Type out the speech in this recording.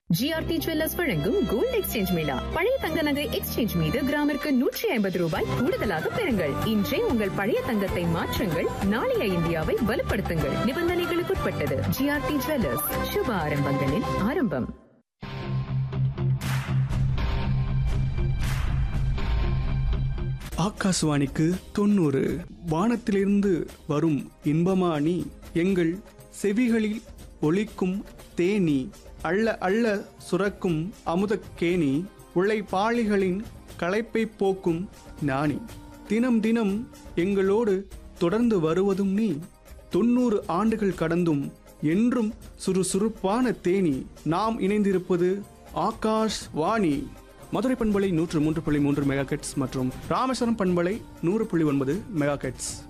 GRT jewellers வழங்கும் gold exchange மேளா பழைய தங்க நகை எக்ஸ்சேஞ்ச் மீது கிராமிற்கு நூற்றி ஐம்பது ரூபாய் கூடுதலாக பெறுங்கள் இன்றே உங்கள் பழைய தங்கத்தை மாற்றுங்கள் நாளைய இந்தியாவை வலுப்படுத்துங்கள் நிபந்தனைகளுக்குட்பட்டது ஜிஆர்டி ஜுவல்லர்ஸ் சுப ஆரம்பங்களின் ஆரம்பம் ஆகாஷ்வாணிக்கு தொண்ணூறு வானத்திலிருந்து வரும் இன்பமானி எங்கள் செவிகளில் ஒலிக்கும் தேனி அள்ள அள்ள சுரக்கும் அமுதக்கேணி உழைப்பாளிகளின் களைப்பை போக்கும் ஞானி தினம் தினம் எங்களோடு தொடர்ந்து வருவதும் நீ தொண்ணூறு ஆண்டுகள் கடந்தும் என்றும் சுறுசுறுப்பான தேனி நாம் இணைந்திருப்பது ஆகாஷ் வாணி மதுரை பண்பலை நூற்று மூன்று புள்ளி மூன்று மெகா மற்றும் ராமேஸ்வரம் பண்பலை நூறு புள்ளி ஒன்பது மெகா